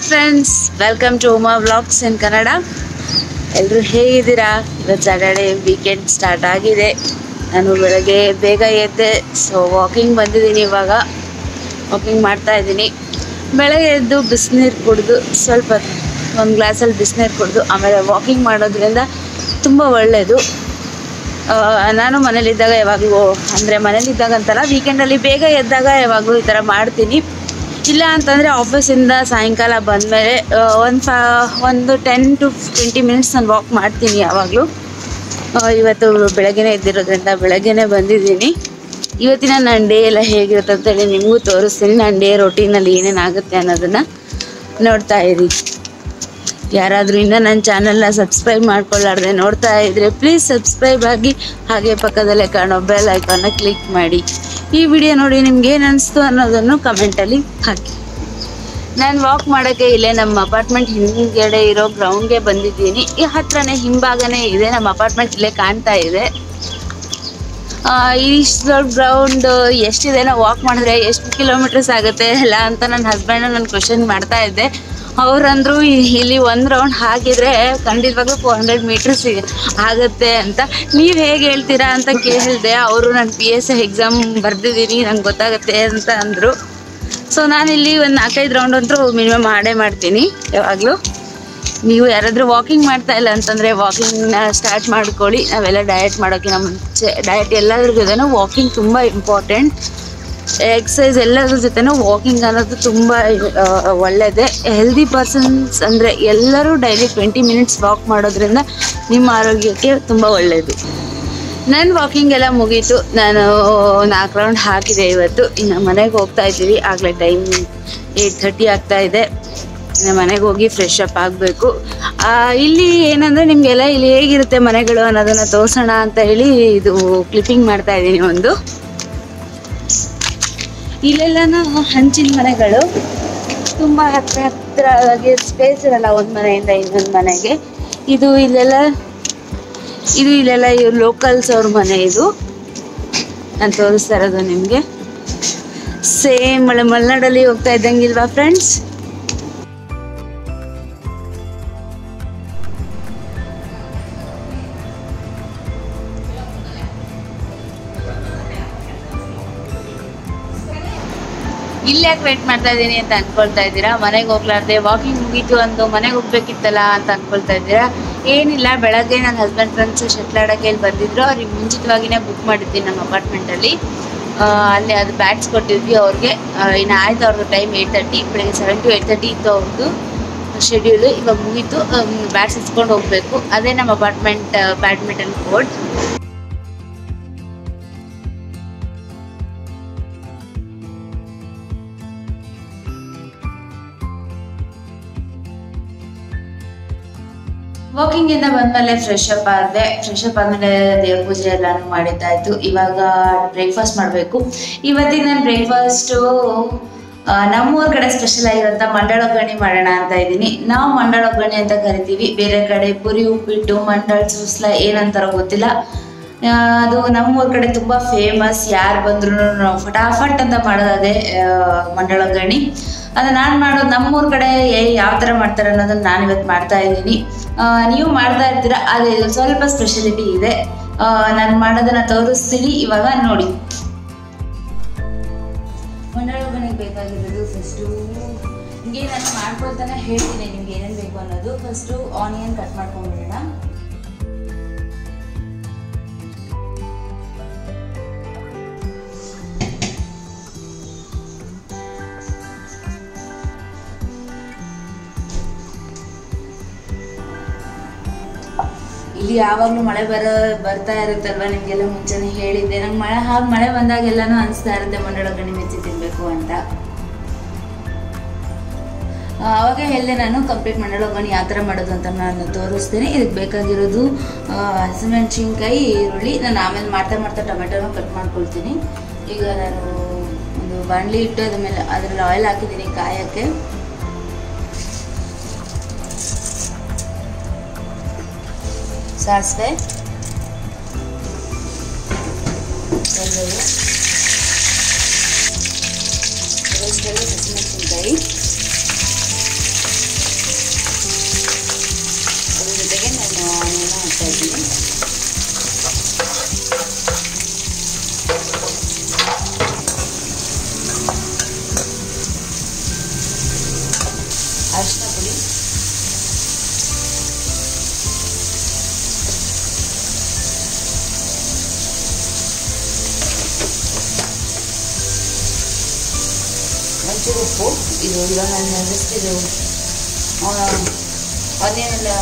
friends welcome to Uma vlogs in Kannada ಎಲ್ಲರೂ ಹೇಗಿದ್ದೀರಾ ಇವತ್ತು ಸ್ಯಾಟರ್ಡೇ ವೀಕೆಂಡ್ ಸ್ಟಾರ್ಟ್ ಆಗಿದೆ ನಾನು ಬೆಳಗ್ಗೆ ಬೇಗ ಎದ್ದೆ ಸೊ ವಾಕಿಂಗ್ ಬಂದಿದ್ದೀನಿ ಇವಾಗ ವಾಕಿಂಗ್ ಮಾಡ್ತಾ ಇದ್ದೀನಿ ಬೆಳಗ್ಗೆ ಎದ್ದು ಬಿಸಿನೀರು ಕುಡಿದು ಸ್ವಲ್ಪ ಒಂದು ಗ್ಲಾಸಲ್ಲಿ ಬಿಸಿನೀರು ಕುಡಿದು ಆಮೇಲೆ ವಾಕಿಂಗ್ ಮಾಡೋದ್ರಿಂದ ತುಂಬ ಒಳ್ಳೆಯದು ಆ, ನಾನು ಮನೇಲಿದ್ದಾಗ ಯಾವಾಗಲೂ ಅಂದರೆ ಮನೇಲಿದ್ದಾಗ ಅಂತಲ್ಲ ವೀಕೆಂಡಲ್ಲಿ ಬೇಗ ಎದ್ದಾಗ ಯಾವಾಗಲೂ ಈ ಥರ ಮಾಡ್ತೀನಿ ಇಲ್ಲ ಅಂತಂದರೆ ಆಫೀಸಿಂದ ಸಾಯಂಕಾಲ ಬಂದಮೇಲೆ ಒಂದು ಫಾ ಒಂದು ಟೆನ್ ಟು ಟ್ವೆಂಟಿ ಮಿನಿಟ್ಸ್ ನಾನು ವಾಕ್ ಮಾಡ್ತೀನಿ ಯಾವಾಗಲೂ ಇವತ್ತು ಬೆಳಗ್ಗೆನೇ ಎದ್ದಿರೋದ್ರಿಂದ ಬೆಳಗ್ಗೆನೇ ಬಂದಿದ್ದೀನಿ ಇವತ್ತಿನ ನನ್ನ ಡೇ ಎಲ್ಲ ಹೇಗಿರುತ್ತೆ ಅಂತೇಳಿ ನಿಮಗೂ ತೋರಿಸ್ತೀನಿ ನನ್ನ ಡೇ ರೊಟೀನಲ್ಲಿ ಏನೇನಾಗುತ್ತೆ ಅನ್ನೋದನ್ನು ನೋಡ್ತಾ ಇರಿ ಯಾರಾದರೂ ಇನ್ನೂ ನನ್ನ ಚಾನಲ್ನ ಸಬ್ಸ್ಕ್ರೈಬ್ ಮಾಡ್ಕೊಳ್ಳಾರ್ದೆ ನೋಡ್ತಾ ಇದ್ರೆ ಪ್ಲೀಸ್ ಸಬ್ಸ್ಕ್ರೈಬ್ ಆಗಿ ಹಾಗೆ ಪಕ್ಕದಲ್ಲೇ ಕಾಣೋ ಬೆಲ್ ಐಕಾನ್ನ ಕ್ಲಿಕ್ ಮಾಡಿ ಈ ವಿಡಿಯೋ ನೋಡಿ ನಿಮ್ಗೆ ಏನು ಅನಿಸ್ತು ಅನ್ನೋದನ್ನು ಕಮೆಂಟಲ್ಲಿ ಹಾಕಿ ನಾನು ವಾಕ್ ಮಾಡೋಕ್ಕೆ ಇಲ್ಲೇ ನಮ್ಮ ಅಪಾರ್ಟ್ಮೆಂಟ್ ಹಿಂದ್ಗಡೆ ಇರೋ ಗ್ರೌಂಡ್ಗೆ ಬಂದಿದ್ದೀನಿ ಈ ಹತ್ರನೇ ಹಿಂಭಾಗನೇ ಇದೆ ನಮ್ಮ ಅಪಾರ್ಟ್ಮೆಂಟ್ ಇಲ್ಲೇ ಕಾಣ್ತಾ ಇದೆ ಆ, ಇಷ್ಟು ದೊಡ್ಡ ಗ್ರೌಂಡ್ ಎಷ್ಟಿದೆ ನಾವು ವಾಕ್ ಮಾಡಿದ್ರೆ ಎಷ್ಟು ಕಿಲೋಮೀಟರ್ಸ್ ಆಗುತ್ತೆ ಎಲ್ಲ ಅಂತ ನನ್ನ ಹಸ್ಬೆಂಡ್ ನಾನು ಕ್ವಶನ್ ಮಾಡ್ತಾ ಇದ್ದೆ ಅವ್ರಂದ್ರು ಇ- ಇಲ್ಲಿ ಒಂದು ರೌಂಡ್ ಹಾಕಿದ್ರೆ ಖಂಡಿತವಾಗ್ಲೂ ಫೋರ್ ಹಂಡ್ರೆಡ್ ಮೀಟರ್ಸ್ ಆಗುತ್ತೆ ಅಂತ ನೀವು ಹೇಗೆ ಹೇಳ್ತೀರಾ ಅಂತ ಕೇಳಿದೆ ಅವರು ನಾನು ಪಿ ಎಸ್ ಎಕ್ಸಾಮ್ ಬರ್ದಿದ್ದೀನಿ ನಂಗೆ ಗೊತ್ತಾಗುತ್ತೆ ಅಂತ ಅಂದರು ಸೊ ನಾನಿಲ್ಲಿ ಒಂದು ನಾಲ್ಕೈದು ರೌಂಡ್ ಅಂತೂ ಮಿನಿಮಮ್ ಮಾಡೇ ಮಾಡ್ತೀನಿ ಯಾವಾಗಲೂ ನೀವು ಯಾರಾದರೂ ವಾಕಿಂಗ್ ಮಾಡ್ತಾ ಇಲ್ಲ ಅಂತಂದರೆ ವಾಕಿಂಗ್ನ ಸ್ಟಾರ್ಟ್ ಮಾಡ್ಕೊಳ್ಳಿ ನಾವೆಲ್ಲ ಡಯಟ್ ಮಾಡೋಕ್ಕಿಂತ ಮುಂಚೆ ಡಯಟ್ ಎಲ್ಲದ್ರ ಜೊತೆನೂ ವಾಕಿಂಗ್ ತುಂಬ ಇಂಪಾರ್ಟೆಂಟ್ ಎಕ್ಸಸೈಸ್ ಎಲ್ಲದ್ರ ಜೊತೆನೂ ವಾಕಿಂಗ್ ಅನ್ನೋದು ತುಂಬ ಒಳ್ಳೆಯದೇ ಹೆಲ್ದಿ ಪರ್ಸನ್ಸ್ ಅಂದರೆ ಎಲ್ಲರೂ ಡೈಲಿ ಟ್ವೆಂಟಿ ಮಿನಿಟ್ಸ್ ವಾಕ್ ಮಾಡೋದ್ರಿಂದ ನಿಮ್ಮ ಆರೋಗ್ಯಕ್ಕೆ ತುಂಬ ಒಳ್ಳೆಯದು ನನ್ನ ವಾಕಿಂಗ್ ಎಲ್ಲ ಮುಗೀತು ನಾನು ನಾಲ್ಕು ರೌಂಡ್ ಹಾಕಿದೆ ಇವತ್ತು ಇನ್ನು ಮನೆಗೆ ಹೋಗ್ತಾ ಇದ್ದೀವಿ ಆಗಲೇ ಟೈಮ್ ಏಯ್ಟ್ ಥರ್ಟಿ ಆಗ್ತಾ ಇದೆ ಇನ್ನು ಮನೆಗೆ ಹೋಗಿ ಫ್ರೆಶ್ ಅಪ್ ಆಗಬೇಕು ಇಲ್ಲಿ ಏನಂದರೆ ನಿಮಗೆಲ್ಲ ಇಲ್ಲಿ ಹೇಗಿರುತ್ತೆ ಮನೆಗಳು ಅನ್ನೋದನ್ನು ತೋರಿಸೋಣ ಅಂತ ಹೇಳಿ ಇದು ಕ್ಲಿಪ್ಪಿಂಗ್ ಮಾಡ್ತಾ ಇದ್ದೀನಿ ಒಂದು ಇಲ್ಲೆಲ್ಲನೂ ಹಂಚಿನ ಮನೆಗಳು ತುಂಬ ಹತ್ರ ಹತ್ರವಾಗಿ ಸ್ಪೇಸ್ ಇರಲ್ಲ ಒಂದು ಮನೆಯಿಂದ ಇನ್ನೊಂದು ಮನೆಗೆ ಇದು ಇಲ್ಲೆಲ್ಲ ಇದು ಇಲ್ಲೆಲ್ಲ ಇವ್ರು ಲೋಕಲ್ಸ್ ಅವ್ರ ಮನೆ ಇದು ನಾನು ತೋರಿಸ್ತಾ ಇರೋದು ನಿಮಗೆ ಸೇಮ್ ಮಳೆ ಮಲೆನಾಡಲ್ಲಿ ಹೋಗ್ತಾ ಇದ್ದಂಗಿಲ್ವಾ ಫ್ರೆಂಡ್ಸ್ ಇಲ್ಲಿ ಯಾಕೆ ವೇಟ್ ಮಾಡ್ತಾ ಇದ್ದೀನಿ ಅಂತ ಅನ್ಕೊಳ್ತಾ ಇದ್ದೀರಾ ಮನೆಗೆ ಹೋಗ್ಲಾರ್ದೆ ವಾಕಿಂಗ್ ಮುಗೀತು ಅಂದು ಮನೆಗೆ ಹೋಗ್ಬೇಕಿತ್ತಲ್ಲ ಅಂತ ಅನ್ಕೊಳ್ತಾ ಇದ್ದೀರಾ ಏನಿಲ್ಲ ಬೆಳಗ್ಗೆ ನನ್ನ ಹಸ್ಬೆಂಡ್ ಫ್ರೆಂಡ್ಸ್ ಶಟ್ಲಾಡಕ್ಕೆ ಇಲ್ಲಿ ಬಂದಿದ್ರು ಅವ್ರಿಗೆ ಮುಂಚಿತವಾಗಿನೇ ಬುಕ್ ಮಾಡಿದ್ವಿ ನಮ್ಮ ಅಪಾರ್ಟ್ಮೆಂಟಲ್ಲಿ ಅಲ್ಲಿ ಅದು ಬ್ಯಾಟ್ಸ್ ಕೊಟ್ಟಿದ್ವಿ ಅವ್ರಿಗೆ ಆ, ಇನ್ನು ಆಯ್ತು ಅವ್ರದ್ದು ಟೈಮ್ ಏಯ್ಟ್ ತರ್ಟಿ ಬೆಳಗ್ಗೆ ಸೆವೆನ್ ಟು ಏಯ್ಟ್ ತರ್ಟಿ ಇತ್ತು ಅವ್ರದ್ದು ಶೆಡ್ಯೂಲು ಇವಾಗ ಮುಗೀತು ಬ್ಯಾಟ್ಸ್ ಇಸ್ಕೊಂಡು ಹೋಗಬೇಕು ಅದೇ ನಮ್ಮ ಅಪಾರ್ಟ್ಮೆಂಟ್ ಬ್ಯಾಡ್ಮಿಂಟನ್ ಕೋರ್ಟ್ ವಾಕಿಂಗ್ ಇಂದ ಬಂದ್ಮೇಲೆ ಫ್ರೆಶ್ ಅಪ್ ಆದೆ ಫ್ರೆಶ್ ಅಪ್ ಆದ್ಮೇಲೆ ದೇವ್ರ ಪೂಜೆ ಎಲ್ಲಾನು ಮಾಡಿದ್ದಾಯ್ತು ಇವಾಗ ಬ್ರೇಕ್ಫಾಸ್ಟ್ ಮಾಡಬೇಕು ಇವತ್ತಿನ ನಾನು ಬ್ರೇಕ್ಫಾಸ್ಟು ನಮ್ಮೂರ ಕಡೆ ಸ್ಪೆಷಲ್ ಆಗಿರೋಂಥ ಮಂಡಳ ಒಗ್ಗರಣೆ ಮಾಡೋಣ ಅಂತ ಇದ್ದೀನಿ ನಾವು ಮಂಡಳ ಒಗ್ಗರಣೆ ಅಂತ ಕರಿತೀವಿ ಬೇರೆ ಕಡೆ ಪುರಿ ಉಪ್ಪಿಟ್ಟು ಮಂಡಳ ಸೂಸ್ಲ ಏನಂತಾರೋ ಗೊತ್ತಿಲ್ಲ ಆ, ಅದು ನಮ್ಮೂರ ಕಡೆ ತುಂಬ ಫೇಮಸ್ ಯಾರು ಬಂದ್ರು ಫಟಾಫಟ್ ಅಂತ ಮಾಡೋದು ಅದೇ ಆ, ಮಂಡಳ ಒಗ್ಗರಣೆ ಅದು ನಾನು ಮಾಡೋದು ನಮ್ಮೂರ ಕಡೆ ಯಾವ ಥರ ಮಾಡ್ತಾರೆ ಅನ್ನೋದನ್ನ ನಾನು ಇವತ್ತು ಮಾಡ್ತಾ ಇದ್ದೀನಿ ಆ, ನೀವು ಮಾಡ್ತಾ ಇರ್ತೀರ ಅದೇ ಸ್ವಲ್ಪ ಸ್ಪೆಷಾಲಿಟಿ ಇದೆ ನಾನು ಮಾಡೋದನ್ನ ತೋರಿಸ್ತೀನಿ ಇವಾಗ ನೋಡಿ ಮಂಡಳ ಒಗ್ಗರಣೆಗೆ ಬೇಕಾಗಿರೋದು ಫಸ್ಟು ನಿಮಗೆ ನಾನು ಮಾಡ್ಕೊಳ್ತಾನೆ ಹೇಳ್ತೀನಿ ನಿಮ್ಗೆ ಏನೇನು ಬೇಕು ಅನ್ನೋದು ಫಸ್ಟು ಆನಿಯನ್ ಕಟ್ ಮಾಡ್ಕೊಂಡ್ಬಿಡೋಣ ಇಲ್ಲಿ ಯಾವಾಗಲೂ ಮಳೆ ಬರೋ ಬರ್ತಾ ಇರುತ್ತಲ್ವ ನಿಮಗೆಲ್ಲ ಮುಂಚೆನೇ ಹೇಳಿದ್ದೆ ನಂಗೆ ಮಳೆ ಹಾಗೆ ಮಳೆ ಬಂದಾಗೆಲ್ಲನೂ ಅನಿಸ್ತಾ ಇರುತ್ತೆ ಮಂಡಳ ಒಗ್ಗರಣೆ ಮೆಚ್ಚಿ ತಿನ್ನಬೇಕು ಅಂತ ಆ, ಅವಾಗ ಹೇಳಿದೆ ನಾನು ಕಂಪ್ಲೀಟ್ ಮಂಡಳ ಒಗ್ಗರಣೆ ಯಾವ ಥರ ಮಾಡೋದು ಅಂತ ನಾನು ತೋರಿಸ್ತೀನಿ ಇದಕ್ಕೆ ಬೇಕಾಗಿರೋದು ಆ, ಹಸಿಮೆಣಸಿನ್ಕಾಯಿ ಈರುಳ್ಳಿ ನಾನು ಆಮೇಲೆ ಮಾಡ್ತಾ ಮಾಡ್ತಾ ಟೊಮೆಟೊನ ಕಟ್ ಮಾಡ್ಕೊಳ್ತೀನಿ ಈಗ ನಾನು ಒಂದು ಬಾಣಲಿ ಇಟ್ಟು ಅದ್ರ ಮೇಲೆ ಅದರಲ್ಲಿ ಆಯಿಲ್ ಹಾಕಿದ್ದೀನಿ ಕಾಯಕ್ಕೆ ಸಾಸಿವೆ ಬೆಳ್ಳುಳ್ಳಿ ರೋಸ್ಟಲ್ಲಿ ಹಸಿಮೆಣಸಿನ್ಕಾಯಿ ಒಂಚೂರು ಉಪ್ಪು ಇದು ಇವಾಗ ನಾನು ಜಸ್ಟ್ ಇದು ಆನಿಯನೆಲ್ಲ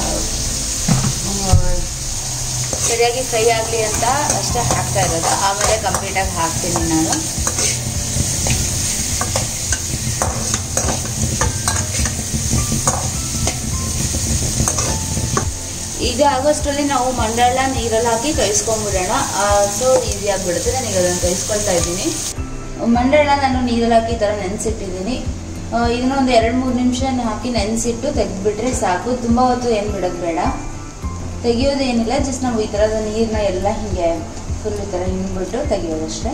ಸರಿಯಾಗಿ ಫ್ರೈ ಆಗಲಿ ಅಂತ ಅಷ್ಟೇ ಹಾಕ್ತಾ ಇರೋದು ಆಮೇಲೆ ಕಂಪ್ಲೀಟಾಗಿ ಹಾಕ್ತೀನಿ ನಾನು ಇದು ಆಗೋಷ್ಟರಲ್ಲಿ ನಾವು ಮಂಡಳ ನೀರಲ್ಲಿ ಹಾಕಿ ಕೈಸ್ಕೊಂಡ್ಬಿಡೋಣ ಸೊ ಈಸಿ ಆಗಿಬಿಡುತ್ತೆ ನನಗೆ ಅದನ್ನು ಕೈಸ್ಕೊಳ್ತಾ ಇದ್ದೀನಿ ಮಂಡಳ ನಾನು ನೀರಲ್ಲಿ ಹಾಕಿ ಈ ಥರ ನೆನೆಸಿಟ್ಟಿದ್ದೀನಿ ಇದನ್ನ ಒಂದು ಎರಡು ಮೂರು ನಿಮಿಷ ಹಾಕಿ ನೆನೆಸಿಟ್ಟು ತೆಗೆದ್ಬಿಟ್ರೆ ಸಾಕು ತುಂಬ ಹೊತ್ತು ಏನು ಬಿಡೋದು ಬೇಡ ತೆಗಿಯೋದೇನಿಲ್ಲ ಜಸ್ಟ್ ನಾವು ಈ ಥರದ ನೀರನ್ನ ಎಲ್ಲ ಹೀಗೆ ಫುಲ್ ಈ ಥರ ಹಿಂಡ್ಬಿಟ್ಟು ತೆಗಿಯೋದಷ್ಟೇ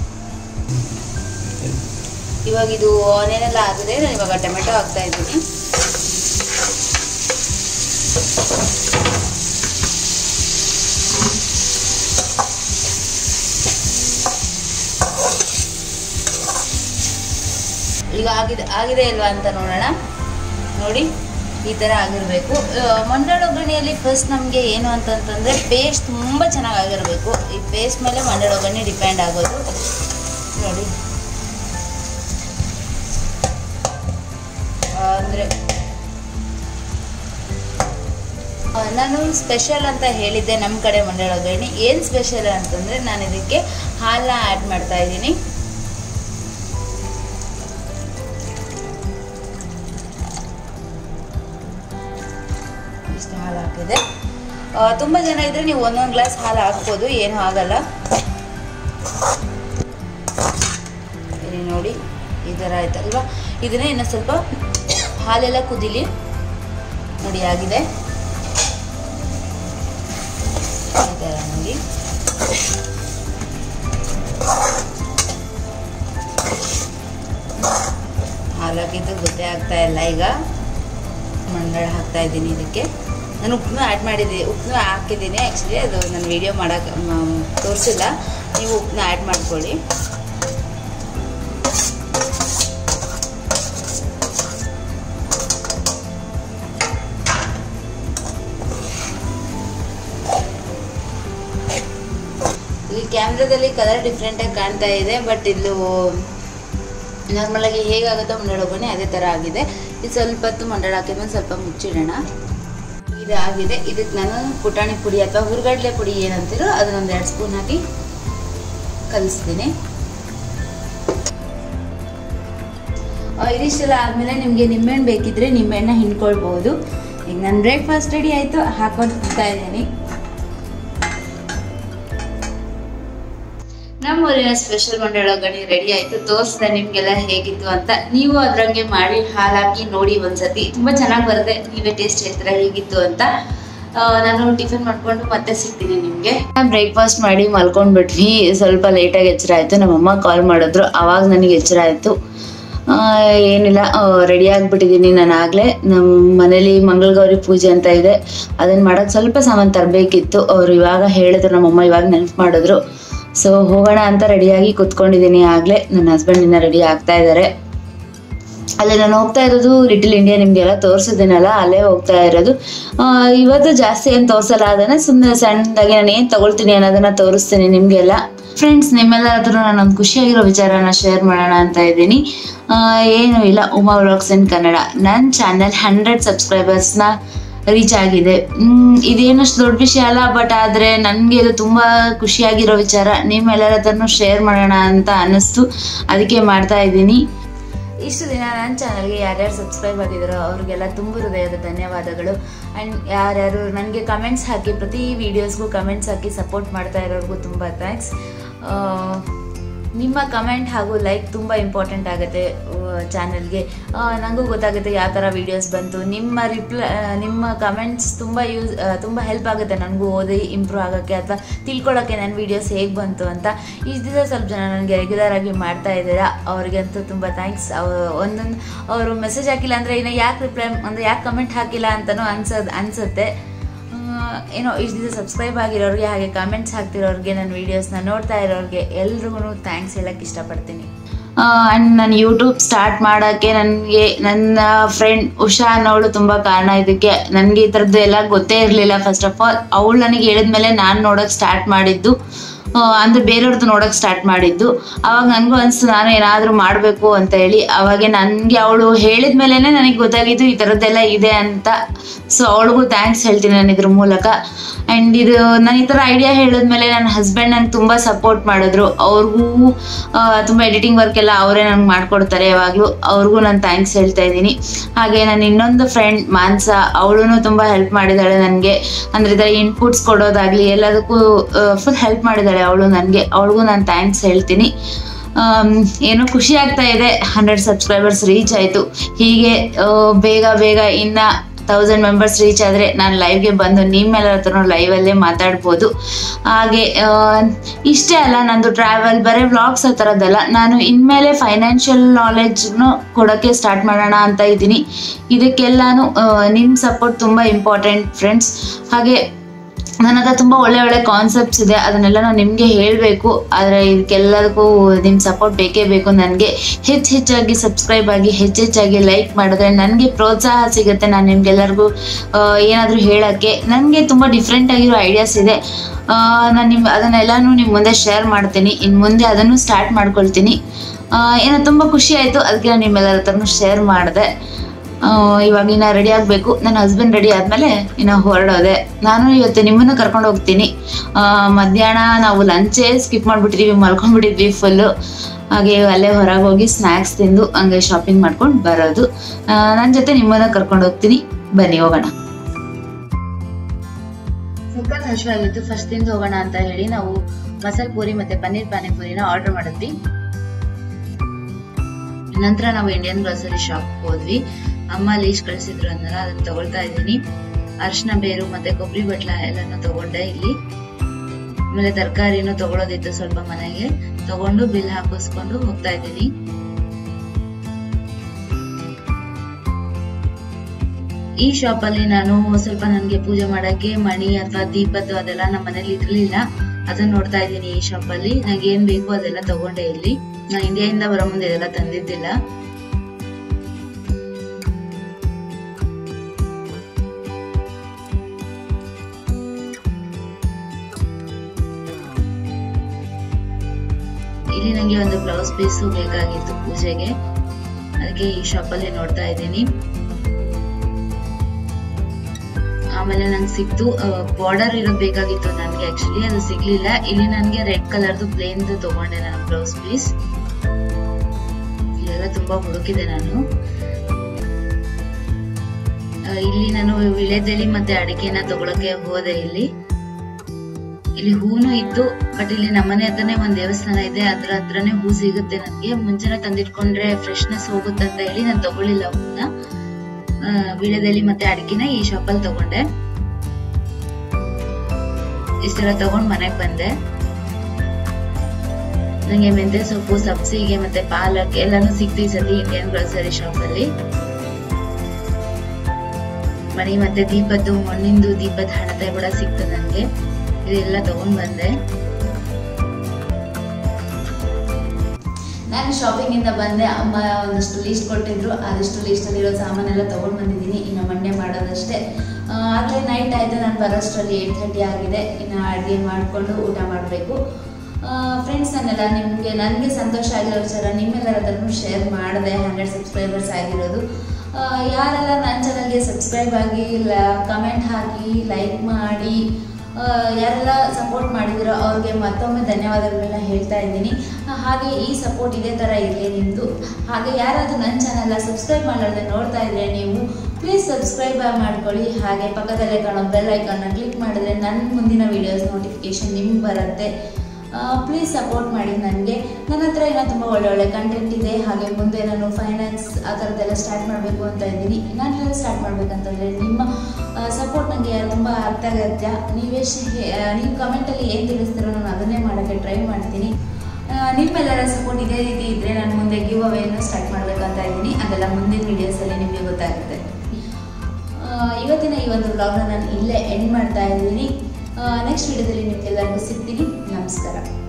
ಇವಾಗ ಇದು ಆನಿಯನ್ ಎಲ್ಲ ಆಗಿದೆ ನಾನು ಇವಾಗ ಟೊಮೆಟೊ ಹಾಕ್ತಾ ಇದ್ದೀನಿ ಈಗ ಆಗಿದೆ ಆಗಿದೆ ಇಲ್ವಾ ಅಂತ ನೋಡೋಣ ನೋಡಿ ಈ ಥರ ಆಗಿರಬೇಕು ಮಂಡಾಳ ಒಗ್ಗರಣೆಯಲ್ಲಿ ಫಸ್ಟ್ ನಮಗೆ ಏನು ಅಂತಂತಂದರೆ ಪೇಸ್ಟ್ ತುಂಬ ಚೆನ್ನಾಗಿ ಆಗಿರಬೇಕು ಈ ಪೇಸ್ಟ್ ಮೇಲೆ ಮಂಡಾಳ ಒಗ್ಗರಣೆ ಡಿಪೆಂಡ್ ಆಗೋದು ನೋಡಿ ಅಂದರೆ ನಾನು ಸ್ಪೆಷಲ್ ಅಂತ ಹೇಳಿದ್ದೆ ನಮ್ಮ ಕಡೆ ಮಂಡಾಳ ಒಗ್ಗರಣೆ ಏನು ಸ್ಪೆಷಲ್ ಅಂತಂದರೆ ನಾನು ಇದಕ್ಕೆ ಹಾಲನ್ನ ಆ್ಯಡ್ ಮಾಡ್ತಾ ಇದ್ದೀನಿ ಇಷ್ಟು ಹಾಲು ಹಾಕಿದೆ ಆ, ತುಂಬ ಜನ ಇದ್ರೆ ನೀವು ಒಂದೊಂದು ಗ್ಲಾಸ್ ಹಾಲು ಹಾಕ್ಬೋದು ಏನೂ ಆಗಲ್ಲ ಇಲ್ಲಿ ನೋಡಿ ಈ ಥರ ಆಯ್ತಲ್ವಾ ಇದನ್ನ ಇನ್ನು ಸ್ವಲ್ಪ ಹಾಲೆಲ್ಲ ಕುದಿಲಿ ನೋಡಿ ಆಗಿದೆ ಈ ಥರ ನೋಡಿ ಹಾಲು ಹಾಕಿದ್ದು ಗೊತ್ತೇ ಆಗ್ತಾ ಇಲ್ಲ ಈಗ ಮಂಡಳ ಹಾಕ್ತಾ ಇದ್ದೀನಿ ಇದಕ್ಕೆ ನಾನು ಉಪ್ಪನ್ನು ಆ್ಯಡ್ ಮಾಡಿದ್ದೀನಿ ಉಪ್ಪನ್ನು ಹಾಕಿದ್ದೀನಿ ಆ್ಯಕ್ಚುಲಿ ಅದು ನಾನು ವೀಡಿಯೋ ಮಾಡೋಕೆ ತೋರಿಸಿಲ್ಲ ನೀವು ಉಪ್ಪನ್ನ ಆ್ಯಡ್ ಮಾಡ್ಕೊಳ್ಳಿ ಇಲ್ಲಿ ಕ್ಯಾಮ್ರಾದಲ್ಲಿ ಕಲರ್ ಡಿಫ್ರೆಂಟಾಗಿ ಕಾಣ್ತಾ ಇದೆ ಬಟ್ ಇದು ನಾರ್ಮಲಾಗಿ ಹೇಗಾಗುತ್ತೋ ಮಂಡಳ ಒಗ್ಗರಣೆ ಅದೇ ಥರ ಆಗಿದೆ ಇದು ಸ್ವಲ್ಪ ಹೊತ್ತು ಮಂಡಳ ಹಾಕಿದ್ಮೇಲೆ ಸ್ವಲ್ಪ ಮುಚ್ಚಿಡೋಣ ಇದು ಆಗಿದೆ ಇದಕ್ಕೆ ನಾನು ಪುಟಾಣಿ ಪುಡಿ ಅಥವಾ ಹುರ್ಗಡ್ಲೆ ಪುಡಿ ಏನಂತೀರೋ ಅದನ್ನೊಂದು ಎರಡು ಸ್ಪೂನ್ ಹಾಕಿ ಕಲಿಸ್ತೀನಿ ಆ, ಇದಿಷ್ಟೆಲ್ಲ ಆದಮೇಲೆ ನಿಮಗೆ ನಿಂಬೆಹಣ್ಣು ಬೇಕಿದ್ರೆ ನಿಂಬೆಹಣ್ಣ ಹಿಂಡ್ಕೊಳ್ಬೋದು ಈಗ ನನ್ನ ಬ್ರೇಕ್ಫಾಸ್ಟ್ ರೆಡಿ ಆಯಿತು ಹಾಕೊಂಡು ತಿಂತಾ ಇದ್ದೀನಿ ನಮ್ಮ ಊರಿನ ಸ್ಪೆಷಲ್ ಮಂಡಳ ಒಗ್ಗರಣೆ ರೆಡಿ ಆಯ್ತು ತೋರಿಸ್ದೆ ನಿಮ್ಗೆಲ್ಲ ಹೇಗಿತ್ತು ಅಂತ ನೀವು ಅದ್ರಂಗೆ ಮಾಡಿ ಹಾಲು ಹಾಕಿ ನೋಡಿ ಒಂದ್ಸತಿ ತುಂಬಾ ಚೆನ್ನಾಗಿ ಬರುತ್ತೆ ನೀವೇ ಟೇಸ್ಟ್ ಹೇಳ್ತೀರಾ ಹೇಗಿತ್ತು ಅಂತ ಆ, ನಾನು ಟಿಫಿನ್ ಮಾಡ್ಕೊಂಡು ಮತ್ತೆ ಸಿಗ್ತೀನಿ ನಿಮ್ಗೆ ಬ್ರೇಕ್ಫಾಸ್ಟ್ ಮಾಡಿ ಮಲ್ಕೊಂಡ್ಬಿಟ್ವಿ ಸ್ವಲ್ಪ ಲೇಟಾಗಿ ಎಚ್ಚರ ಆಯ್ತು ನಮ್ಮಮ್ಮ ಕಾಲ್ ಮಾಡಿದ್ರು ಅವಾಗ ನನಗೆ ಎಚ್ಚರ ಆಯ್ತು ಆ, ಏನಿಲ್ಲ ರೆಡಿ ಆಗಿಬಿಟ್ಟಿದ್ದೀನಿ ನಾನು ಆಗಲೇ ನಮ್ಮ ಮನೇಲಿ ಮಂಗಳಗೌರಿ ಪೂಜೆ ಅಂತ ಇದೆ ಅದನ್ನ ಮಾಡೋಕ್ಕೆ ಸ್ವಲ್ಪ ಸಾಮಾನು ತರಬೇಕಿತ್ತು ಅವ್ರು ಇವಾಗ ಹೇಳಿದ್ರು ನಮ್ಮಮ್ಮ ಇವಾಗ ನೆನಪು ಮಾಡಿದ್ರು ಸೊ ಹೋಗೋಣ ಅಂತ ರೆಡಿಯಾಗಿ ಕುತ್ಕೊಂಡಿದ್ದೀನಿ ಆಗಲೇ ನನ್ನ ಹಸ್ಬೆಂಡ್ ಇನ್ನ ರೆಡಿ ಆಗ್ತಾ ಇದ್ದಾರೆ ಅಲ್ಲೇ ನಾನು ಹೋಗ್ತಾ ಇರೋದು ಲಿಟಲ್ ಇಂಡಿಯಾ ನಿಮಗೆಲ್ಲ ತೋರಿಸಿದ್ದೀನಲ್ಲ ಅಲ್ಲೇ ಹೋಗ್ತಾ ಇರೋದು ಆ, ಇವತ್ತು ಜಾಸ್ತಿ ಏನು ತೋರಿಸಲ್ಲ ಅದನ್ನ ಸುಮ್ಮನೆ ಸಣ್ಣದಾಗಿ ನಾನು ಏನು ತಗೊಳ್ತೀನಿ ಅನ್ನೋದನ್ನ ತೋರಿಸ್ತೀನಿ ನಿಮಗೆಲ್ಲ ಫ್ರೆಂಡ್ಸ್ ನಿಮ್ಮೆಲ್ಲರ ಹತ್ರ ನಾನೊಂದು ಖುಷಿಯಾಗಿರೋ ವಿಚಾರನ ಶೇರ್ ಮಾಡೋಣ ಅಂತ ಇದ್ದೀನಿ ಆ, ಏನೂ ಇಲ್ಲ ಉಮಾ ವ್ಲಾಗ್ಸ್ ಇನ್ ಕನ್ನಡ ನನ್ನ ಚಾನಲ್ ಹಂಡ್ರೆಡ್ ಸಬ್ಸ್ಕ್ರೈಬರ್ಸ್ನ ರೀಚ್ ಆಗಿದೆ ಮ್, ಇದೇನಷ್ಟು ದೊಡ್ಡ ವಿಷಯ ಅಲ್ಲ ಬಟ್ ಆದರೆ ನನಗೆ ಇದು ತುಂಬ ಖುಷಿಯಾಗಿರೋ ವಿಚಾರ ನಿಮ್ಮೆಲ್ಲರ ಹತ್ರನೂ ಶೇರ್ ಮಾಡೋಣ ಅಂತ ಅನ್ನಿಸ್ತು ಅದಕ್ಕೆ ಮಾಡ್ತಾ ಇದ್ದೀನಿ ಇಷ್ಟು ದಿನ ನನ್ನ ಚಾನಲ್ಗೆ ಯಾರ್ಯಾರು ಸಬ್ಸ್ಕ್ರೈಬ್ ಆಗಿದ್ದಾರೋ ಅವ್ರಿಗೆಲ್ಲ ತುಂಬ ಹೃದಯದ ಧನ್ಯವಾದಗಳು ಆ್ಯಂಡ್ ಯಾರ್ಯಾರು ನನಗೆ ಕಮೆಂಟ್ಸ್ ಹಾಕಿ ಪ್ರತಿ ವೀಡಿಯೋಸ್ಗೂ ಕಮೆಂಟ್ಸ್ ಹಾಕಿ ಸಪೋರ್ಟ್ ಮಾಡ್ತಾ ಇರೋರಿಗೂ ತುಂಬ ಥ್ಯಾಂಕ್ಸ್ ನಿಮ್ಮ ಕಮೆಂಟ್ ಹಾಗೂ ಲೈಕ್ ತುಂಬ ಇಂಪಾರ್ಟೆಂಟ್ ಆಗುತ್ತೆ ಚಾನಲ್ಗೆ ನನಗೂ ಗೊತ್ತಾಗುತ್ತೆ ಯಾವ ಥರ ವೀಡಿಯೋಸ್ ಬಂತು ನಿಮ್ಮ ರಿಪ್ಲೈ ನಿಮ್ಮ ಕಮೆಂಟ್ಸ್ ತುಂಬ ಯೂಸ್ ತುಂಬ ಹೆಲ್ಪ್ ಆಗುತ್ತೆ ನನಗೂ ಓದಿ ಇಂಪ್ರೂವ್ ಆಗೋಕ್ಕೆ ಅಥವಾ ತಿಳ್ಕೊಳ್ಳೋಕ್ಕೆ ನನ್ನ ವೀಡಿಯೋಸ್ ಹೇಗೆ ಬಂತು ಅಂತ ಇಷ್ಟು ದಿವಸ ಸ್ವಲ್ಪ ಜನ ನನಗೆ ರೆಗ್ಯುಲರ್ ಆಗಿ ಮಾಡ್ತಾ ಇದ್ದೀರಾ ಅವ್ರಿಗಂತೂ ತುಂಬ ಥ್ಯಾಂಕ್ಸ್ ಒಂದೊಂದು ಅವರು ಮೆಸೇಜ್ ಹಾಕಿಲ್ಲ ಅಂದರೆ ಇನ್ನು ಯಾಕೆ ರಿಪ್ಲೈ ಅಂದರೆ ಯಾಕೆ ಕಮೆಂಟ್ ಹಾಕಿಲ್ಲ ಅಂತಲೂ ಅನ್ಸೋದು ಅನಿಸುತ್ತೆ ಏನೋ ಇಷ್ಟು ದಿವಸ ಸಬ್ಸ್ಕ್ರೈಬ್ ಆಗಿರೋರಿಗೆ ಹಾಗೆ ಕಮೆಂಟ್ಸ್ ಹಾಕ್ತಿರೋರಿಗೆ ನನ್ನ ವೀಡಿಯೋಸ್ನ ನೋಡ್ತಾ ಇರೋರಿಗೆ ಎಲ್ರಿಗೂ ಥ್ಯಾಂಕ್ಸ್ ಹೇಳಕ್ಕೆ ಇಷ್ಟಪಡ್ತೀನಿ ಆ್ಯಂಡ್ ನಾನು ಯೂಟ್ಯೂಬ್ ಸ್ಟಾರ್ಟ್ ಮಾಡೋಕ್ಕೆ ನನಗೆ ನನ್ನ ಫ್ರೆಂಡ್ ಉಷಾ ಅನ್ನೋಳು ತುಂಬ ಕಾರಣ ಇದಕ್ಕೆ ನನಗೆ ಈ ಥರದ್ದು ಎಲ್ಲ ಗೊತ್ತೇ ಇರಲಿಲ್ಲ ಫಸ್ಟ್ ಆಫ್ ಆಲ್ ಅವಳು ನನಗೆ ಹೇಳಿದ್ಮೇಲೆ ನಾನು ನೋಡೋಕ್ಕೆ ಸ್ಟಾರ್ಟ್ ಮಾಡಿದ್ದು ಅಂದರೆ ಬೇರೆಯವ್ರದ್ದು ನೋಡೋಕೆ ಸ್ಟಾರ್ಟ್ ಮಾಡಿದ್ದು ಅವಾಗ ನನಗೂ ಅನಿಸ್ತು ನಾನು ಏನಾದರೂ ಮಾಡಬೇಕು ಅಂತ ಹೇಳಿ ಅವಾಗೆ ನನಗೆ ಅವಳು ಹೇಳಿದ ಮೇಲೇ ನನಗೆ ಗೊತ್ತಾಗಿದ್ದು ಈ ಥರದ್ದೆಲ್ಲ ಇದೆ ಅಂತ ಸೊ ಅವಳಿಗೂ ಥ್ಯಾಂಕ್ಸ್ ಹೇಳ್ತೀನಿ ನಾನು ಇದ್ರ ಮೂಲಕ ಆ್ಯಂಡ್ ಇದು ನಾನು ಈ ಥರ ಐಡಿಯಾ ಹೇಳಿದ್ಮೇಲೆ ನನ್ನ ಹಸ್ಬೆಂಡ್ ನಂಗೆ ತುಂಬ ಸಪೋರ್ಟ್ ಮಾಡಿದ್ರು ಅವ್ರಿಗೂ ತುಂಬ ಎಡಿಟಿಂಗ್ ವರ್ಕ್ ಎಲ್ಲ ಅವರೇ ನಂಗೆ ಮಾಡಿಕೊಡ್ತಾರೆ ಯಾವಾಗಲೂ ಅವ್ರಿಗೂ ನಾನು ಥ್ಯಾಂಕ್ಸ್ ಹೇಳ್ತಾ ಇದ್ದೀನಿ ಹಾಗೆ ನನ್ನ ಇನ್ನೊಂದು ಫ್ರೆಂಡ್ ಮಾನ್ಸ ಅವಳು ತುಂಬ ಹೆಲ್ಪ್ ಮಾಡಿದ್ದಾಳೆ ನನಗೆ ಅಂದರೆ ಈ ಥರ ಇನ್ಪುಟ್ಸ್ ಕೊಡೋದಾಗಲಿ ಎಲ್ಲದಕ್ಕೂ ಫುಲ್ ಹೆಲ್ಪ್ ಮಾಡಿದ್ದಾಳೆ ಅವಳು ನನಗೆ ಅವಳಿಗೂ ನಾನು ಥ್ಯಾಂಕ್ಸ್ ಹೇಳ್ತೀನಿ ಆಮ್, ಏನೋ ಖುಷಿ ಆಗ್ತಾ ಇದೆ ಹಂಡ್ರೆಡ್ ಸಬ್ಸ್ಕ್ರೈಬರ್ಸ್ ರೀಚ್ ಆಯಿತು ಹೀಗೆ ಆ, ಬೇಗ ಬೇಗ ಇನ್ನು ತೌಸಂಡ್ ಮೆಂಬರ್ಸ್ ರೀಚ್ ಆದರೆ ನಾನು ಲೈವ್ಗೆ ಬಂದು ನಿಮ್ಮೆಲ್ಲರ ಹತ್ರನೂ ಲೈವಲ್ಲೇ ಮಾತಾಡ್ಬೋದು ಹಾಗೆ ಆ, ಇಷ್ಟೇ ಅಲ್ಲ ನಂದು ಟ್ರಾವೆಲ್ ಬರೀ ವ್ಲಾಗ್ಸ್ ಆ ಥರದ್ದಲ್ಲ ನಾನು ಇನ್ಮೇಲೆ ಫೈನಾನ್ಷಿಯಲ್ ನಾಲೆಡ್ಜ್ನು ಕೊಡೋಕ್ಕೆ ಸ್ಟಾರ್ಟ್ ಮಾಡೋಣ ಅಂತ ಇದ್ದೀನಿ ಇದಕ್ಕೆಲ್ಲಾನು ನಿಮ್ಮ ಸಪೋರ್ಟ್ ತುಂಬ ಇಂಪಾರ್ಟೆಂಟ್ ಫ್ರೆಂಡ್ಸ್ ಹಾಗೆ ನನ್ನ ಹತ್ರ ತುಂಬ ಒಳ್ಳೆ ಒಳ್ಳೆ ಕಾನ್ಸೆಪ್ಟ್ಸ್ ಇದೆ ಅದನ್ನೆಲ್ಲ ನಾನು ನಿಮಗೆ ಹೇಳಬೇಕು ಆದರೆ ಇದಕ್ಕೆಲ್ಲದಕ್ಕೂ ನಿಮ್ಮ ಸಪೋರ್ಟ್ ಬೇಕೇ ಬೇಕು ನನಗೆ ಹೆಚ್ಚು ಹೆಚ್ಚಾಗಿ ಸಬ್ಸ್ಕ್ರೈಬ್ ಆಗಿ ಹೆಚ್ಚೆಚ್ಚಾಗಿ ಲೈಕ್ ಮಾಡಿದ್ರೆ ನನಗೆ ಪ್ರೋತ್ಸಾಹ ಸಿಗುತ್ತೆ ನಾನು ನಿಮ್ಗೆಲ್ಲರಿಗೂ ಏನಾದರೂ ಹೇಳೋಕ್ಕೆ ನನಗೆ ತುಂಬ ಡಿಫ್ರೆಂಟ್ ಆಗಿರೋ ಐಡಿಯಾಸ್ ಇದೆ ನಾನು ನಿಮ್ಮ ಅದನ್ನೆಲ್ಲನೂ ನಿಮ್ಮ ಮುಂದೆ ಶೇರ್ ಮಾಡ್ತೀನಿ ಇನ್ನು ಮುಂದೆ ಅದನ್ನು ಸ್ಟಾರ್ಟ್ ಮಾಡ್ಕೊಳ್ತೀನಿ ಆ, ಏನೋ ತುಂಬ ಖುಷಿ ಆಯಿತು ಅದಕ್ಕೆ ನಾನು ನಿಮ್ಮೆಲ್ಲರ ಹತ್ರನೂ ಶೇರ್ ಮಾಡಿದೆ ಆ, ಇವಾಗ ಇನ್ನ ರೆಡಿ ಆಗಬೇಕು ನನ್ನ ಹಸ್ಬೆಂಡ್ ರೆಡಿ ಆದಮೇಲೆ ಇನ್ನು ಹೊರಡೋದೆ ನಾನು ಇವತ್ತು ನಿಮ್ಮನ್ನು ಕರ್ಕೊಂಡು ಹೋಗ್ತೀನಿ ಆ, ಮಧ್ಯಾಹ್ನ ನಾವು ಲಂಚೇ ಸ್ಕಿಪ್ ಮಾಡಿಬಿಟ್ಟಿದ್ವಿ ಮಲ್ಕೊಂಡ್ಬಿಟ್ಟಿದ್ವಿ ಫುಲ್ಲು ಹಾಗೆ ಅಲ್ಲೇ ಹೊರಗೆ ಹೋಗಿ ಸ್ನ್ಯಾಕ್ಸ್ ತಿಂದು ಹಂಗೆ ಶಾಪಿಂಗ್ ಮಾಡ್ಕೊಂಡು ಬರೋದು ನನ್ನ ಜೊತೆ ನಿಮ್ಮನ್ನು ಕರ್ಕೊಂಡು ಹೋಗ್ತೀನಿ ಬನ್ನಿ ಹೋಗೋಣ ಸಖತ್ ಹಶ್ವಾಗಿತ್ತು ಫಸ್ಟ್ ತಿಂದು ಹೋಗೋಣ ಅಂತ ಹೇಳಿ ನಾವು ಮಸಾಲೆ ಪೂರಿ ಮತ್ತೆ ಪನ್ನೀರ್ ಪಾನಿಪುರಿನ ಆರ್ಡರ್ ಮಾಡಿದ್ವಿ ನಂತರ ನಾವು ಇಂಡಿಯನ್ ಗ್ರೋಸರಿ ಶಾಪ್ ಹೋದ್ವಿ ಅಮ್ಮ ಲೀಸ್ಟ್ ಕಳಿಸಿದ್ರು ಅಂದಲ್ಲ ಅದನ್ನ ತಗೊಳ್ತಾ ಇದ್ದೀನಿ ಅರಿಶಿನ ಬೇರು ಮತ್ತೆ ಕೊಬ್ಬರಿ ಬಟ್ಲ ಎಲ್ಲಾನು ತಗೊಂಡೆ ಇಲ್ಲಿ ಆಮೇಲೆ ತರಕಾರಿನೂ ತಗೊಳೋದಿತ್ತು ಸ್ವಲ್ಪ ಮನೆಗೆ ತಗೊಂಡು ಬಿಲ್ ಹಾಕಿಸ್ಕೊಂಡು ಹೋಗ್ತಾ ಇದ್ದೀನಿ ಈ ಶಾಪ್ ಅಲ್ಲಿ ನಾನು ಸ್ವಲ್ಪ ನನ್ಗೆ ಪೂಜೆ ಮಾಡಕ್ಕೆ ಮಣಿ ಅಥವಾ ದೀಪದ್ದು ಅದೆಲ್ಲ ನಮ್ಮ ಮನೇಲಿ ಇರ್ಲಿಲ್ಲ ಅದನ್ನ ನೋಡ್ತಾ ಇದ್ದೀನಿ ಈ ಶಾಪ್ ಅಲ್ಲಿ ನಂಗೆ ಏನ್ ಬೇಕು ಅದೆಲ್ಲ ತಗೊಂಡೆ ಇಲ್ಲಿ ನಾನು ಇಂಡಿಯಾದಿಂದ ಬರೋ ಮುಂದೆ ಇದೆಲ್ಲ ತಂದಿದ್ದಿಲ್ಲ ಇಲ್ಲಿ ನಂಗೆ ಒಂದು ಬ್ಲೌಸ್ ಪೀಸು ಬೇಕಾಗಿತ್ತು ಪೂಜೆಗೆ ಅದಕ್ಕೆ ಈ ಶಾಪ್ ಅಲ್ಲಿ ನೋಡ್ತಾ ಇದ್ದೀನಿ ಆಮೇಲೆ ನಂಗೆ ಸಿಕ್ತು ಬಾರ್ಡರ್ ಇರೋದು ಬೇಕಾಗಿತ್ತು ನನಗೆ ಆಕ್ಚುಲಿ ಅದು ಸಿಗ್ಲಿಲ್ಲ ಇಲ್ಲಿ ನನಗೆ ರೆಡ್ ಕಲರ್ದು ಪ್ಲೇನ್ ತಗೊಂಡೆ ನಾನು ಬ್ಲೌಸ್ ಪೀಸ್ ಇಲ್ಲೆಲ್ಲ ತುಂಬಾ ಹುಡುಕಿದೆ ನಾನು ಆ, ಇಲ್ಲಿ ನಾನು ವಿಳೆದೆಲೆ ಮತ್ತೆ ಅಡಿಕೆನ ತಗೊಳಕ್ಕೆ ಹೋದೆ ಇಲ್ಲಿ ಇಲ್ಲಿ ಹೂನು ಇತ್ತು ಬಟ್ ಇಲ್ಲಿ ನಮ್ಮನೆ ಹತ್ರನೇ ಒಂದ್ ದೇವಸ್ಥಾನ ಇದೆ ಅದ್ರ ಹತ್ರನೇ ಹೂ ಸಿಗುತ್ತೆ ನನ್ಗೆ ಮುಂಚೆನೆ ತಂದಿಟ್ಕೊಂಡ್ರೆ ಫ್ರೆಶ್ನೆಸ್ ಹೋಗುತ್ತೆ ಅಂತ ಹೇಳಿ ನಾನು ತಗೊಳ್ಳಿಲ್ಲ ಹೂನ ಆ, ವೀಳ್ಯದೆಲೆ ಮತ್ತೆ ಅಡಿಕೆನ ಈ ಶಾಪಲ್ಲಿ ತಗೊಂಡೆ ಇಷ್ಟೆಲ್ಲ ತಗೊಂಡ್ ಮನೆಗ್ ಬಂದೆ ನಂಗೆ ಮೆಂತ್ಯ ಸೊಪ್ಪು ಸಬ್ಸಿಗೆ ಮತ್ತೆ ಪಾಲಕ್ ಎಲ್ಲಾನು ಸಿಕ್ತು ಈ ಸತಿ ಇಂಡಿಯನ್ ಗ್ರೋಸರಿ ಶಾಪ್ ಅಲ್ಲಿ ಮಣಿ ಮತ್ತೆ ದೀಪದ್ದು ಮಣ್ಣಿಂದು ದೀಪದ ಹಣತೆ ಕೂಡ ಸಿಕ್ತು ನನ್ಗೆ ಇದೆಲ್ಲ ತಗೊಂಡ್ ಬಂದೆ ನಾನು ಶಾಪಿಂಗ್ ಇಂದ ಬಂದೆ ಅಮ್ಮ ಒಂದಷ್ಟು ಲೀಸ್ಟ್ ಕೊಟ್ಟಿದ್ರು ಅದಷ್ಟು ಲೀಸ್ಟ್ ಅಲ್ಲಿರೋ ಸಾಮಾನೆಲ್ಲ ತಗೊಂಡ್ ಬಂದಿದ್ದೀನಿ ಇನ್ನು ಮಂಡೆ ಮಾಡೋದಷ್ಟೇ ಆ, ಆಗ್ಲೇ ನೈಟ್ ಆಯ್ತು ನಾನು ಬರೋಷ್ಟರಲ್ಲಿ ಏಟ್ ಥರ್ಟಿ ಆಗಿದೆ ಇನ್ನು ಅಡುಗೆ ಮಾಡಿಕೊಂಡು ಊಟ ಮಾಡಬೇಕು ಫ್ರೆಂಡ್ಸ್ ನಾನೆಲ್ಲ ನಿಮಗೆ ನನಗೆ ಸಂತೋಷ ಆಗಿರೋ ವಿಚಾರ ನಿಮ್ಮೆಲ್ಲರ ಹತ್ರನೂ ಶೇರ್ ಮಾಡಿದೆ ಹಂಡ್ರೆಡ್ ಸಬ್ಸ್ಕ್ರೈಬರ್ಸ್ ಆಗಿರೋದು ಆ, ಯಾರೆಲ್ಲ ನನ್ನ ಚಾನಲ್ಗೆ ಸಬ್ಸ್ಕ್ರೈಬ್ ಆಗಿ ಕಮೆಂಟ್ ಹಾಕಿ ಲೈಕ್ ಮಾಡಿ ಆ, ಯಾರೆಲ್ಲ ಸಪೋರ್ಟ್ ಮಾಡಿದಿರೋ ಅವ್ರಿಗೆ ಮತ್ತೊಮ್ಮೆ ಧನ್ಯವಾದಗಳನ್ನ ಹೇಳ್ತಾ ಇದ್ದೀನಿ ಆ, ಹಾಗೆ ಈ ಸಪೋರ್ಟ್ ಇದೇ ಥರ ಇರಲಿ ನಿಮ್ಮದು ಹಾಗೆ ಯಾರಾದರೂ ನನ್ನ ಚಾನಲ್ನ ಸಬ್ಸ್ಕ್ರೈಬ್ ಮಾಡಲಾರ್ದೆ ನೋಡ್ತಾ ಇದ್ರೆ ನೀವು ಪ್ಲೀಸ್ ಸಬ್ಸ್ಕ್ರೈಬ್ ಮಾಡ್ಕೊಳ್ಳಿ ಹಾಗೆ ಪಕ್ಕದಲ್ಲೇ ಕಾಣೋ ಬೆಲ್ ಐಕಾನ್ನ ಕ್ಲಿಕ್ ಮಾಡಿದ್ರೆ ನನ್ನ ಮುಂದಿನ ವೀಡಿಯೋಸ್ ನೋಟಿಫಿಕೇಶನ್ ನಿಮ್ಗೆ ಬರುತ್ತೆ ಪ್ಲೀಸ್ ಸಪೋರ್ಟ್ ಮಾಡಿ ನನಗೆ ನನ್ನ ಹತ್ರ ಇನ್ನೂ ತುಂಬ ಒಳ್ಳೆ ಒಳ್ಳೆ ಕಂಟೆಂಟ್ ಇದೆ ಹಾಗೆ ಮುಂದೆ ನಾನು ಫೈನಾನ್ಸ್ ಆ ಥರದ್ದೆಲ್ಲ ಸ್ಟಾರ್ಟ್ ಮಾಡಬೇಕು ಅಂತ ಇದ್ದೀನಿ ನಾನು ಸ್ಟಾರ್ಟ್ ಮಾಡಬೇಕಂತಂದರೆ ನಿಮ್ಮ ಸಪೋರ್ಟ್ ನನಗೆ ತುಂಬ ಅತ್ಯಗತ್ಯ ನೀವೆಷ್ಟು ನೀವು ಕಮೆಂಟಲ್ಲಿ ಏನು ತಿಳಿಸ್ತೀರೋ ನಾನು ಅದನ್ನೇ ಮಾಡೋಕ್ಕೆ ಟ್ರೈ ಮಾಡ್ತೀನಿ ಆ, ನಿಮ್ಮೆಲ್ಲರ ಸಪೋರ್ಟ್ ಇದೇ ರೀತಿ ಇದ್ದರೆ ನಾನು ಮುಂದೆ ಗಿವ್ ಅವೇಯನ್ನು ಸ್ಟಾರ್ಟ್ ಮಾಡಬೇಕಂತ ಇದ್ದೀನಿ ಅದೆಲ್ಲ ಮುಂದಿನ ವೀಡಿಯೋಸಲ್ಲಿ ನಿಮಗೆ ಗೊತ್ತಾಗುತ್ತೆ ಆ, ಇವತ್ತಿನ ಈ ಒಂದು ವ್ಲಾಗ್ನ ನಾನು ಇಲ್ಲೇ ಎಂಡ್ ಮಾಡ್ತಾ ಇದ್ದೀನಿ ನೆಕ್ಸ್ಟ್ ವಿಡಿಯೋದಲ್ಲಿ ನಿಮಗೆಲ್ಲರಿಗೂ ಸಿಗ್ತೀನಿ ನಮಸ್ಕಾರ